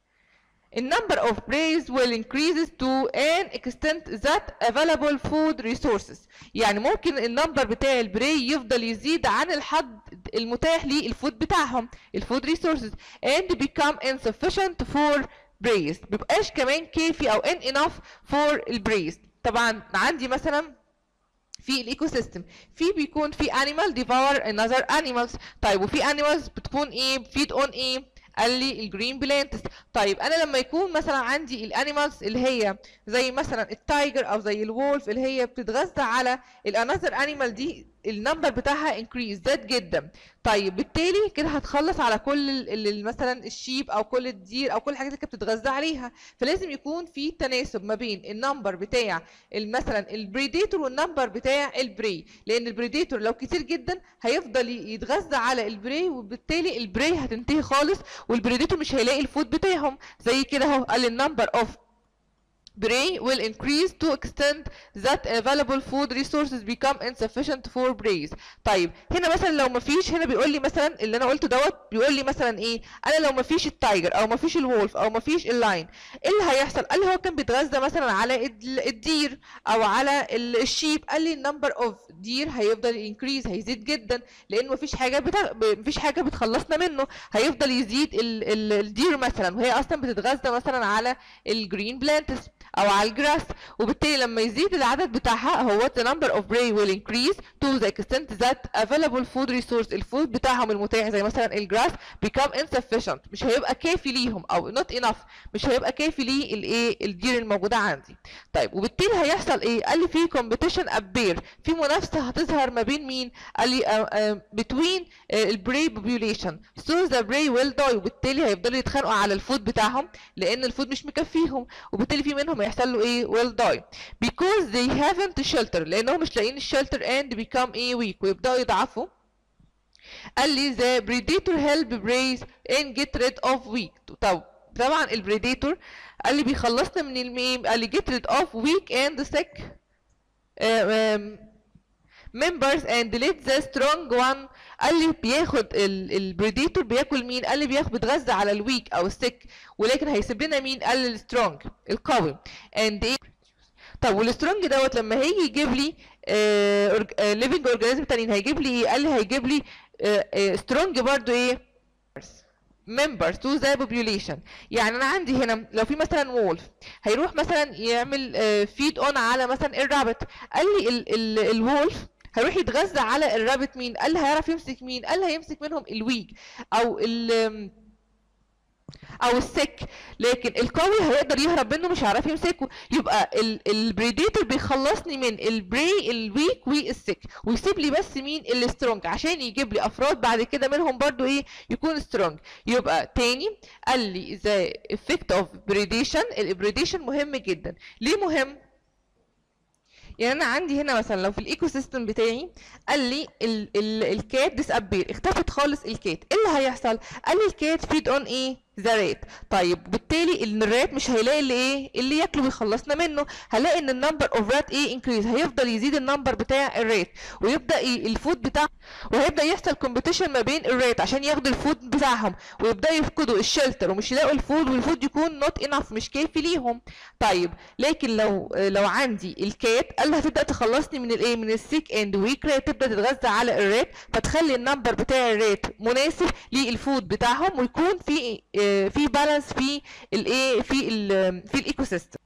The number of praise will increase to an extent that available food resources يعني ممكن النمبر بتاع البراي يفضل يزيد عن الحد المتاح للفود بتاعهم الفود resources and become insufficient for praise مبقاش كمان كافي او ان enough for البريز طبعا عندي مثلا في الايكو سيستم في بيكون في animal devour another animals طيب وفي animals بتكون ايه feed on ايه قال لي الجرين بلانتس طيب انا لما يكون مثلا عندي الانيمالز اللي هي زي مثلا التايجر او زي الولف اللي هي بتتغذى على الانذر انيمال دي النمبر بتاعها انكريز زاد جدا طيب بالتالي كده هتخلص على كل ال- ال- مثلا الشيب او كل الدير او كل الحاجات اللي كانت بتتغذى عليها فلازم يكون في تناسب ما بين النمبر بتاع ال- مثلا البريديتور والنمبر بتاع البري لان البريديتور لو كتير جدا هيفضل ي- يتغذى على البري وبالتالي البري هتنتهي خالص والبريديتور مش هيلاقي الفود بتاعهم زي كده اهو قال النمبر اوف prey will increase to extent that available food resources become insufficient for preys طيب هنا مثلا لو مفيش هنا بيقول لي مثلا اللي انا قلته دوت بيقول لي مثلا ايه انا لو مفيش التايجر او مفيش الولف او مفيش اللاين ايه اللي هيحصل قال لي هو كان بيتغذى مثلا على الد- الدير او على ال- الشيب قال لي النمبر اوف دير هيفضل انكريز هيزيد جدا لان مفيش حاجه بتا... ب- مفيش حاجه بتخلصنا منه هيفضل يزيد ال... ال... الدير مثلا وهي اصلا بتتغذى مثلا على الجرين بلانتس او على الجراس وبالتالي لما يزيد العدد بتاعها هو the number of prey will increase to the extent that available food resource الفود بتاعهم المتاح زي مثلا الجراس become insufficient مش هيبقى كافي ليهم او not enough مش هيبقى كافي ليه الايه الدير الموجوده عندي طيب وبالتالي هيحصل ايه قال لي في competition appear في منافسه هتظهر ما بين مين قال لي uh, uh, between uh, البري population so the prey will die وبالتالي هيفضلوا يتخانقوا على الفود بتاعهم لان الفود مش مكفيهم وبالتالي في منهم هيحصل له ايه will die because they haven't shelter لانهم مش لاقيين الشلتر and become ايه weak ويبداوا يضعفوا قال لي the predator help praise and get rid of weak طب طبعا البريديتور قال لي بيخلصنا من الميم قال لي get rid of weak and sick uh, um, members and let the strong one قال لي بياخد البريديتور بياكل مين قال لي بياخد بيتغذى على الويك او السك ولكن هيسيب لنا مين قال لي السترونج القوي and ايه طب والسترونج دوت لما هيجي يجيب لي ليفنج اورجانيزم تانيين هيجيب لي ايه قال لي هيجيب لي سترونج برضو ايه members to the population يعني انا عندي هنا لو في مثلا وولف هيروح مثلا يعمل فيد اون على مثلا الرابت قال لي ال- ال- الولف هيروح يتغذى على الرابت مين قال لي هيعرف يمسك مين قال لي هيمسك منهم الويك او ال او السك لكن القوي هيقدر يهرب منه مش هيعرف يمسكه يبقى البريديتور بيخلصني من البري الويك والسك ويسيب لي بس مين السترونج عشان يجيب لي افراد بعد كده منهم برضو ايه يكون سترونج يبقى تاني قال لي ذا effect of predation البريديشن مهم جدا ليه مهم يعني انا عندي هنا مثلا لو في الايكو سيستم بتاعي قال لي ال ال الكات ديس ابير اختفت خالص الكات ايه اللي هيحصل قال لي الكات فيد اون ايه ذا ريت طيب بالتالي ان الرات مش هيلاقي اللي ايه اللي ياكله ويخلصنا منه هلاقي ان النمبر اوف رات ايه انكريز هيفضل يزيد النمبر بتاع الريت ويبدا ي- الفود بتاع وهيبدا يحصل كومبيتيشن ما بين الريت عشان ياخدوا الفود بتاعهم ويبداوا يفقدوا الشلتر ومش يلاقوا الفود والفود يكون نوت انف مش كافي ليهم طيب لكن لو لو عندي الكات قال لها هتبدا تخلصني من الايه من السيك اند ويك ريت تبدا تتغذى على الريت فتخلي النمبر بتاع الريت مناسب للفود بتاعهم ويكون في آه، في بالانس في الايه في ال في الايكو سيستم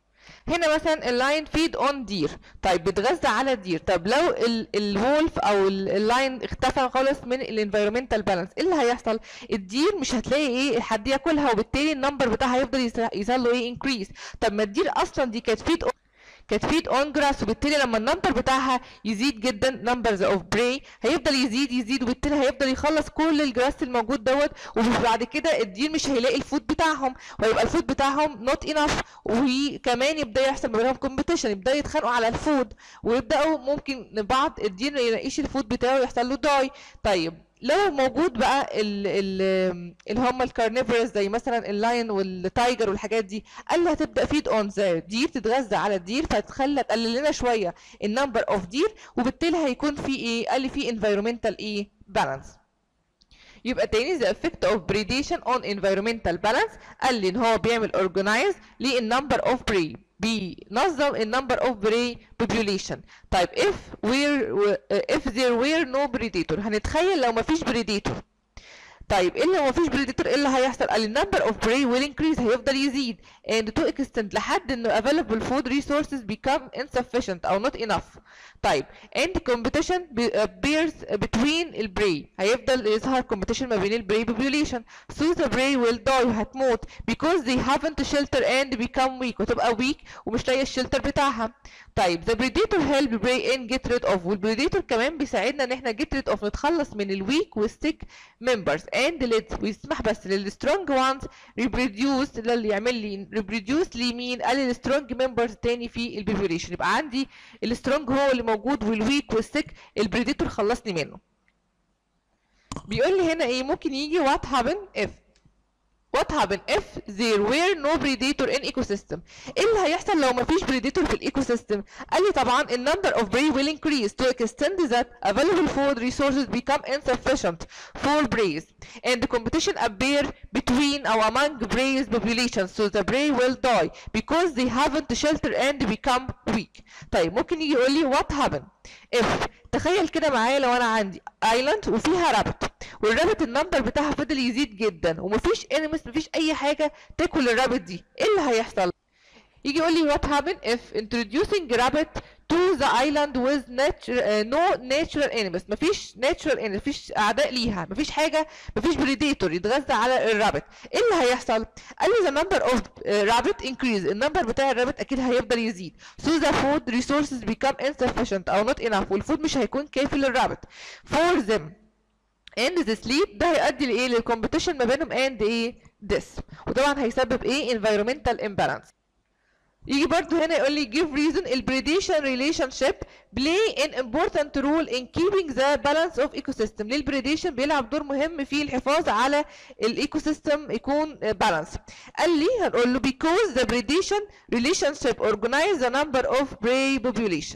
هنا مثلا اللاين فيد اون دير طيب بيتغذى على الدير طب لو الولف او اللاين اختفى خالص من الانفيرومنتال بالانس ايه اللي هيحصل الدير مش هتلاقي ايه حد ياكلها وبالتالي النمبر بتاعها هيفضل يحصل له ايه انكريس طب ما الدير اصلا دي كانت فيد كانت فيد اون جراس وبالتالي لما النمبر بتاعها يزيد جدا نمبرز اوف براي هيفضل يزيد يزيد وبالتالي هيفضل يخلص كل الجراس الموجود دوت وبعد كده الدير مش هيلاقي الفود بتاعهم ويبقى الفود بتاعهم نوت انف وكمان يبدا يحصل ما بينهم كومبيتيشن يبداوا يتخانقوا على الفود ويبداوا ممكن بعض الدير ما يلاقيش الفود بتاعه يحصل له داي طيب لو موجود بقى ال ال اللي هم الكارنيفورس زي مثلا اللاين والتايجر والحاجات دي قال لي هتبدا فيد اون ذا دير تتغذى على الدير فتخلى تقلل لنا شويه النمبر اوف دير وبالتالي هيكون في ايه قال لي في environmental ايه بالانس يبقى تاني the effect of predation on environmental balance قال لي ان هو بيعمل organize للنمبر of prey بينظم النمبر اوف بري population طيب if were if there were no predator هنتخيل لو مفيش predator طيب ايه اللي لو مفيش بريديتور ايه اللي هيحصل قال النمبر اوف prey will increase هيفضل يزيد and to extent لحد انه available food resources become insufficient او not enough طيب and competition appears between البري هيفضل يظهر competition ما بين البري population so the prey will die هتموت because they haven't shelter and become weak وتبقى weak ومش لاقيه الشلتر بتاعها طيب the predator help prey and get rid of والبريديتور كمان بيساعدنا ان احنا get rid of نتخلص من الويك والسيك members and let ويسمح بس للسترونج ones reproduce اللي يعمل لي reproduce لمين قال السترونج members تاني في البيبوليشن يبقى عندي السترونج هو اللي موجود والويك والسيك البريديتور خلصني منه بيقول لي هنا ايه ممكن يجي what happen if what happen if there were no predator in ecosystem ايه اللي هيحصل لو مفيش predator في الايكو سيستم قال لي طبعا ال number of prey will increase to extend that available food resources become insufficient for prey and the competition appear between or among prey populations so the prey will die because they haven't shelter and become weak طيب ممكن يجي يقول لي what happen if تخيل كده معايا لو انا عندي ايلاند وفيها رابت والرابت النمبر بتاعها فضل يزيد جدا ومفيش انيمس مفيش اي حاجه تاكل الرابت دي ايه اللي هيحصل يجي يقول لي what happen if introducing rabbit to the island with nature, uh, no natural enemies مفيش natural enemies مفيش اعداء ليها مفيش حاجه مفيش predator يتغذى على الرابت ايه اللي هيحصل قال لي the number of uh, rabbit increase النمبر بتاع الرابت اكيد هيفضل يزيد so the food resources become insufficient او not enough والفود مش هيكون كافي للرابت for them and the sleep ده هيؤدي لايه للكومبيتيشن ما بينهم and ايه this وطبعا هيسبب ايه environmental imbalance يجي برضو هنا يقول لي give reason ال predation relationship play an important role in keeping the balance of ecosystem ليه ال predation بيلعب دور مهم في الحفاظ على الايكو سيستم يكون balance قال لي هنقول له because the predation relationship organize the number of prey population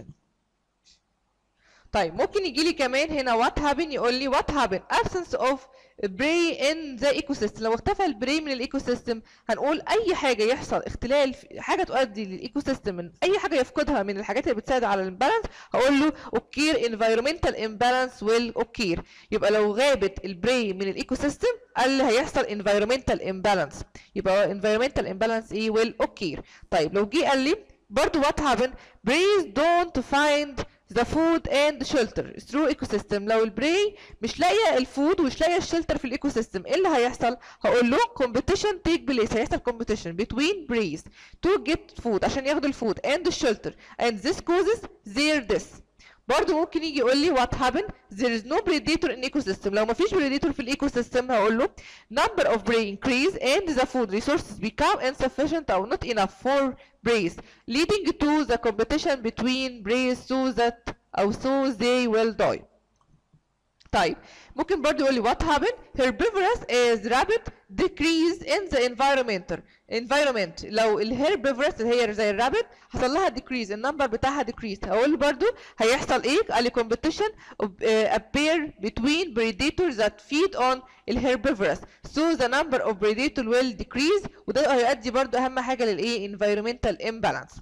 طيب ممكن يجي لي كمان هنا what happen يقول لي what happen absence of prey in the ecosystem لو اختفى البري من الايكو سيستم هنقول اي حاجه يحصل اختلال في حاجه تؤدي للايكو سيستم من اي حاجه يفقدها من الحاجات اللي بتساعد على الامبالانس هقول له اوكير environmental imbalance will اوكير يبقى لو غابت البري من الايكو سيستم قال لي هيحصل environmental imbalance يبقى environmental imbalance ايه will اوكير طيب لو جه قال لي برضو what happen breeze don't find the food and shelter through ecosystem لو البري مش لاقيه الفود ومش لاقيه الشلتر في الايكو سيستم ايه اللي هيحصل هقول له competition take place هيحصل competition between breeze to get food عشان ياخدوا الفود and the shelter and this causes their death برضه ممكن يجي يقول لي what happened there is no predator in ecosystem لو مفيش predator في الايكو سيستم هقول له number of prey increase and the food resources become insufficient or not enough for prey leading to the competition between prey so that or so they will die طيب ممكن برضه يقول لي what happened herbivorous is rapid decrease in the environment environment لو الهيربيفورس اللي هي زي الرابت حصل لها decrease النمبر بتاعها decrease هقول له برضه هيحصل ايه قال لي competition uh, appear between predators that feed on الهيربيفورس so the number of predator will decrease وده هيؤدي برضه اهم حاجه للايه environmental imbalance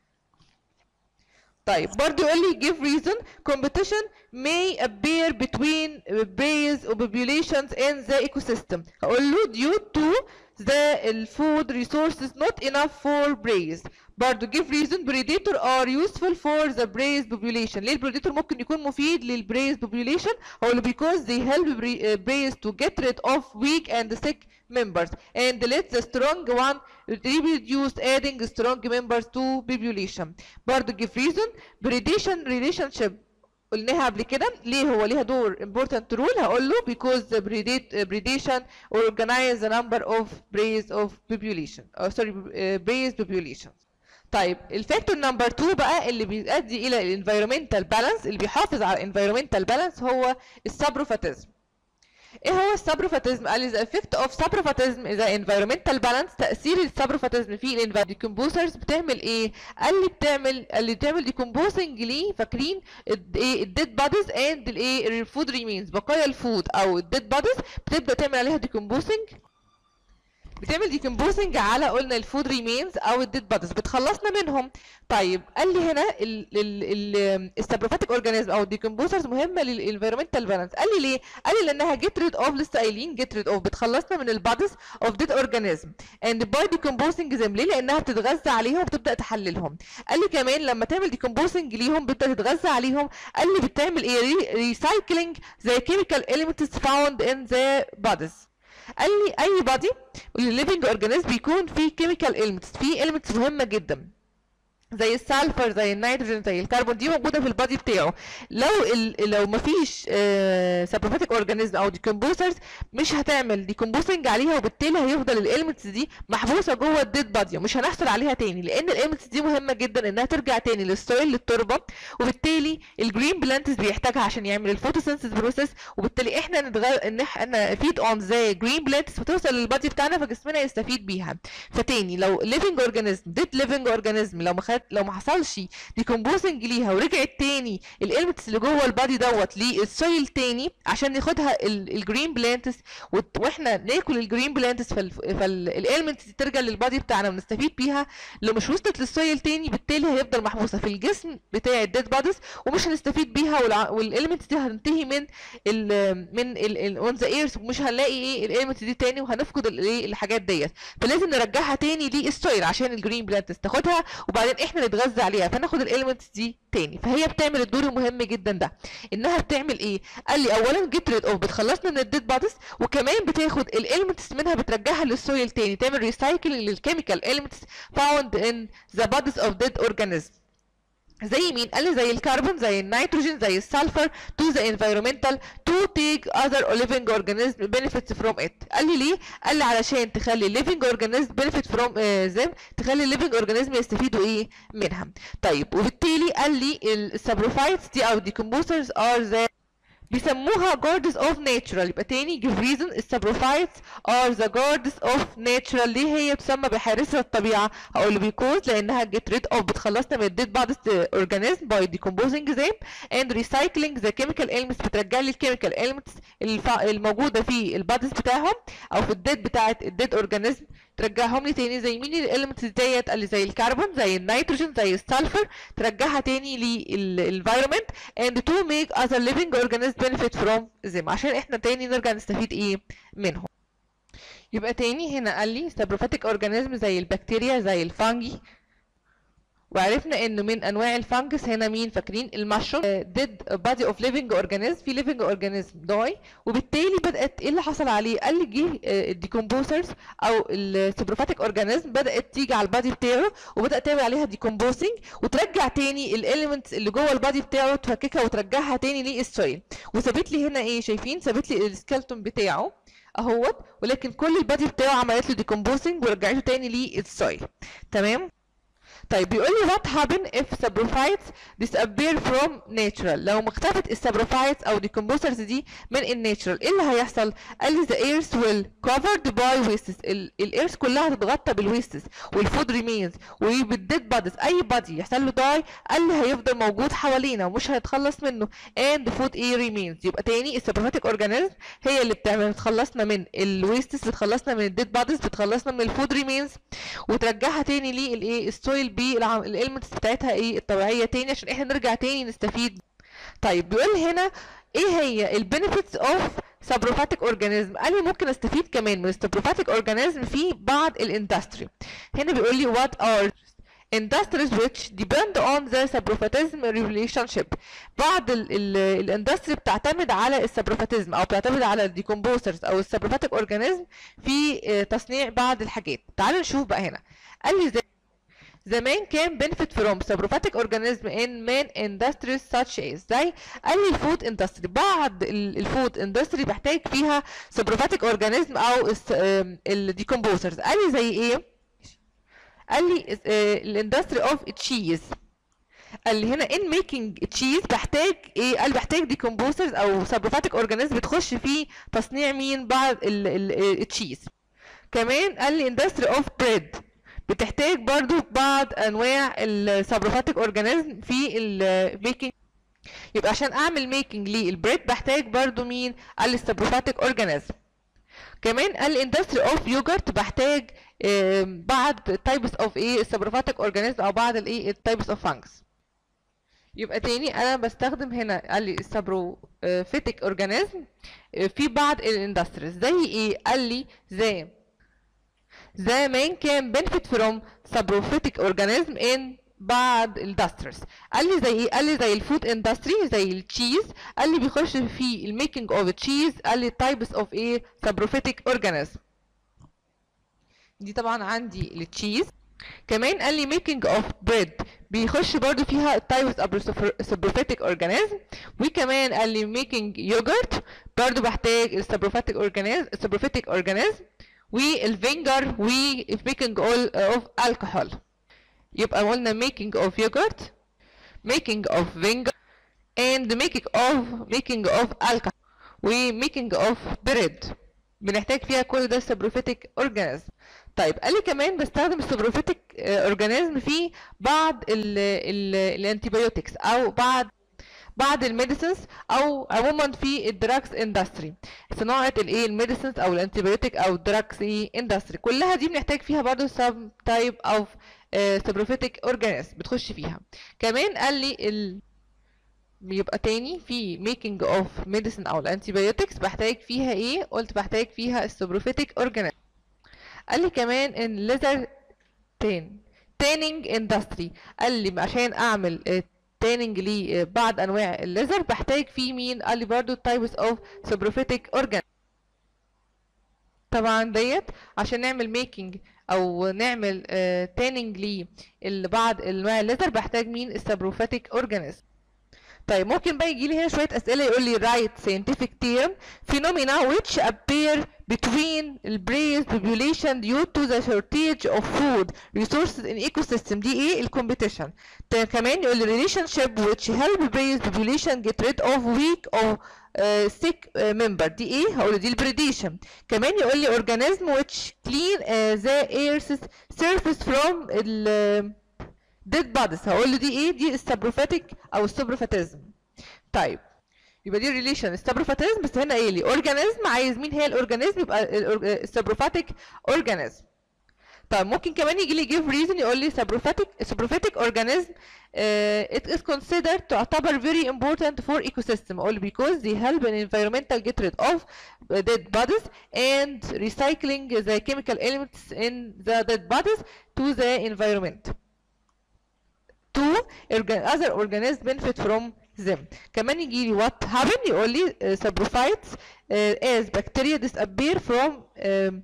طيب برضو يقول لي give reason competition may appear between prey or populations in the ecosystem هقول له due to the food resources not enough for prey برضه give reason predator are useful for the prey population ليه البريديتور ممكن يكون مفيد للبريز population هو اللي because they help pre- uh, preys to get rid of weak and sick members and let the strong one reproduce adding strong members to population برضه give reason predation relationship قلناها قبل كده ليه هو ليها دور important role هقول له because the predate, predation organize the number of preys of population oh, sorry uh, preys population طيب الفاكتور نمبر 2 بقى اللي بيؤدي الى الانفيرومنتال بالانس اللي بيحافظ على الانفيرومنتال بالانس هو السبروفاتيزم ايه هو السبروفاتيزم قال لي the effect of subrophatism is the environmental balance تأثير السبروفاتيزم في الانفيرومنتال decomposers بتعمل ايه قال لي بتعمل قال لي بتعمل decomposing ليه فاكرين الد- ايه الديد بوديز اند الايه الفود ريمينز بقايا الفود او الديد بوديز بتبدا تعمل عليها decomposing بتعمل ديكمبوزنج على قلنا الفود ريمينز او الديد بوديز بتخلصنا منهم طيب قال لي هنا السبروفاتيك اورجانيزم او الديكمبوزرز مهمه للانفيرمنتال بالانس قال لي ليه قال لي لانها جيت ريد اوف لسه قايلين جيت ريد اوف بتخلصنا من البوديز اوف ديد اورجانيزم اند باي ديكمبوزنج زم ليه لانها بتتغذى عليهم وبتبدا تحللهم قال لي كمان لما تعمل ديكمبوزنج ليهم بتبدا تتغذى عليهم قال لي بتعمل ايه ريسايكلينج زي كيميكال elements found in the bodies قال لي اي بادي الليفنج اورجانيزم بيكون فيه كيميكال elements فيه elements مهمه جدا زي السلفر زي النيتروجين زي الكربون دي موجوده في البادي بتاعه لو ال... لو مفيش سبروفاتيك اورجانيزم او ديكمبوزرز مش هتعمل ديكمبوزنج عليها وبالتالي هيفضل الاليمنتس دي محبوسه جوه الديد بادي ومش هنحصل عليها تاني لان الاليمنتس دي مهمه جدا انها ترجع تاني للسويل للتربه وبالتالي الجرين بلانتس بيحتاجها عشان يعمل الفوتوسينثيس بروسيس وبالتالي احنا نتغير ان احنا فيد اون زي جرين بلانتس فتوصل للبادي بتاعنا فجسمنا يستفيد بيها فتاني لو ليفنج اورجانيزم ديد ليفنج اورجانيزم لو ما خد لو ما حصلش ديكومبوزنج ليها ورجعت تاني الالمنتس اللي جوه البادي دوت للسويل تاني عشان ناخدها الجرين بلانتس واحنا ناكل الجرين بلانتس فالالمنتس دي ترجع للبادي بتاعنا ونستفيد بيها لو مش وصلت للسويل تاني بالتالي هيفضل محبوسه في الجسم بتاع الديد باديز ومش هنستفيد بيها والالمنتس دي هتنتهي من ال من اون ذا ايرز ومش هنلاقي ايه الالمنتس دي تاني وهنفقد الايه الحاجات ديت فلازم نرجعها تاني للسويل عشان الجرين بلانتس تاخدها وبعدين احنا نتغذى عليها فناخد الاليمنتس دي تاني فهي بتعمل الدور المهم جدا ده انها بتعمل ايه قال لي اولا جيت ريد اوف بتخلصنا من الديد باديز وكمان بتاخد الاليمنتس منها بترجعها للسويل تاني تعمل ريسايكلينج للكيميكال اليمنتس فاوند ان ذا باديز اوف ديد اورجانيزم زي مين؟ قال لي زي الكربون زي النيتروجين زي السلفر to the environmental to take other living organism benefits from it قال لي ليه؟ قال لي علشان تخلي living organism benefit from uh, them تخلي living organism يستفيدوا ايه منها طيب وبالتالي قال لي السبروفايتس دي او decomposers are the بيسموها guards of natural يبقى تاني give reason السبروفايتس are the guards of natural ليه هي تسمى بحارسة الطبيعة هقول له because لانها get rid of بتخلصنا من dead bodies organism by decomposing them and recycling the chemical elements بترجع لي الكيميكال elements الف... الموجودة في الباديز بتاعهم او في الديد بتاعت الديد organism ترجعهم لي تاني زي مين الاليمنتس ديت قال لي زي الكربون زي النيتروجين زي السلفر ترجعها تاني للانفايرمنت and to make other living organisms benefit from them عشان احنا تاني نرجع نستفيد ايه منهم يبقى تاني هنا قال لي سبروفاتيك اورجانيزم زي البكتيريا زي الفانجي وعرفنا انه من انواع الفانجس هنا مين فاكرين المشروم ديد بادي اوف ليفنج اورجانيزم في ليفنج اورجانيزم داي وبالتالي بدات ايه اللي حصل عليه قال لي جه الديكومبوزرز او السبروفاتيك اورجانيزم بدات تيجي على البادي بتاعه وبدات تعمل عليها ديكومبوزنج وترجع تاني الاليمنتس اللي جوه البادي بتاعه تفككها وترجعها تاني للسويل وثبت لي هنا ايه شايفين ثبت لي السكeleton بتاعه اهوت ولكن كل البادي بتاعه عملت له ديكومبوزنج ورجعته تاني للسويل تمام طيب بيقول لي what happen if saprophytes disappear from natural لو ما اختفت السابروفايتس او decomposers دي من الناتشرال ايه اللي هيحصل قال لي the earth will covered by wastes الارث كلها هتتغطى بالويستس والفود ريمينز وبالديد بادز اي بادي يحصل له داي قال لي هيفضل موجود حوالينا ومش هيتخلص منه and food air remains يبقى تاني السابروفاتيك اورجانيزم هي اللي بتعمل بتخلصنا من الويستس بتخلصنا من الديد بادز بتخلصنا من الفود ريمينز وترجعها تاني للايه السويل بالاليمنتس بتاعتها ايه الطبيعيه تاني عشان احنا نرجع تاني نستفيد طيب بيقول هنا ايه هي البنفيتس اوف سبروفاتيك اورجانيزم قال لي ممكن استفيد كمان من السبروفاتيك اورجانيزم في بعض الاندستري هنا بيقول لي what are industries which depend on the sabrophatism relationship بعض الاندستري بتعتمد على السبروفاتيزم او بتعتمد على الديكومبوسرز او السبروفاتيك اورجانيزم في آه، تصنيع بعض الحاجات تعالوا نشوف بقى هنا قال لي زي زمان كان benefit from sabrophatic organism in main industries such as زي قال لي الفود اندستري بعض الفود اندستري بيحتاج فيها sabrophatic organism او الديكومبوسرز قال لي زي ايه قال لي الاندستري اوف تشيز قال لي هنا ان ميكينج تشيز بحتاج ايه قال بحتاج ديكومبوسرز او سبروفاتيك اورجانيزم بتخش في تصنيع مين بعض التشيز كمان قال لي اندستري اوف بريد بتحتاج برضو بعض انواع السبروفاتيك اورجانيزم في الميكينج يبقى عشان اعمل ميكينج للبريد بحتاج برضو مين قال لي السبروفاتيك اورجانيزم كمان قال لي اندستري اوف يوجرت بحتاج آم، بعض تايبس اوف ايه السبروفاتيك اورجانيزم او بعض الايه التايبس اوف فانجس يبقى تاني انا بستخدم هنا قال لي السبروفيتك اورجانيزم في بعض الاندستريز زي ايه قال لي زي the man can benefit from sabrophytic organism in بعض الاندستريز قال لي زي ايه قال لي زي الفود اندستري زي التشيز قال لي بيخش في الميكنج اوف تشيز قال لي تايبس اوف ايه sabrophytic organism دي طبعا عندي التشيز كمان قال لي making of bread بيخش برضو فيها types of sabrophytic organism وكمان قال لي making yogurt برضو بحتاج السبروفاتيك organism sabrophytic organism والفينجر وmaking all of alcohol يبقى قلنا making of yogurt making of vinegar and making of making of alcohol و making of bread بنحتاج فيها كل ده sabrophytic organism طيب قال لي كمان بستخدم السبروفيتك اورجانيزم في بعض الانتيبيوتكس او بعض بعض الميديسنز او عموما في الدراكس اندستري صناعه الايه الميديسنز او الانتيبيوتيك او الدراكس ايه اندستري كلها دي بنحتاج فيها برضو سب تايب اوف سبروفيتك اورجانيزم بتخش فيها كمان قال لي ال يبقى تاني في making of medicine او الانتيبيوتكس بحتاج فيها ايه قلت بحتاج فيها السبروفيتك اورجانيزم قال لي كمان ان ليزر تان تانينج اندستري قال لي عشان اعمل تانينج لبعض انواع الليزر بحتاج فيه مين قال لي برضو تايبس اوف سبروفيتك اورجان طبعا ديت عشان نعمل ميكنج او نعمل تانينج لبعض انواع الليزر بحتاج مين السبروفيتك اورجانيزم طيب ممكن بقى يجي لي هنا شويه اسئله يقول لي write scientific term phenomena which appear between the braised population due to the shortage of food resources in ecosystem دي ايه الكومبيتيشن كمان يقول لي relationship which help braised population get rid of weak or uh, sick uh, member دي ايه هقول له دي البريديشن كمان يقول لي organism which clean uh, the air's surface from ال dead bodies هقول له دي ايه دي السبروفاتيك او السبروفاتيزم طيب يبقى دي ريليشن السبروفاتيزم بس هنا ايه لي اورجانيزم عايز مين هي الاورجانيزم يبقى السبروفاتيك اورجانيزم طيب ممكن كمان يجي لي give reason يقول لي sabrophatic sabrophatic organism uh, it is considered تعتبر very important for ecosystem اقول because they help in environmental get rid of dead bodies and recycling the chemical elements in the dead bodies to the environment two organ other organisms benefit from them كمان يجي لي what happen يقول لي uh, saprophytes uh, as bacteria disappear from um,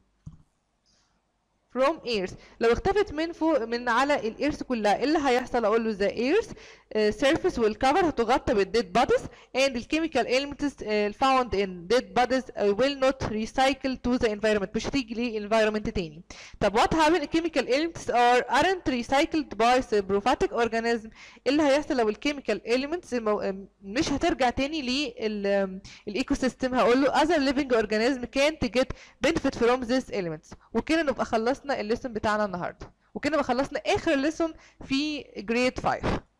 from earth لو اختفت من فوق من على الارث كلها ايه اللي هيحصل اقول له the earth uh, surface will cover هتغطى بالdead bodies and the chemical elements uh, found in dead bodies uh, will not recycle to the environment مش هتيجي للenvironment تاني طب what happen chemical elements are aren't recycled by sabrophatic organism ايه اللي هيحصل لو الchemical elements المو... مش هترجع تاني للايكو سيستم هقول له other living organism can't get benefit from these elements وكده نبقى خلصنا الليسون بتاعنا النهارده وكده بقى خلصنا اخر ليسون في جريد 5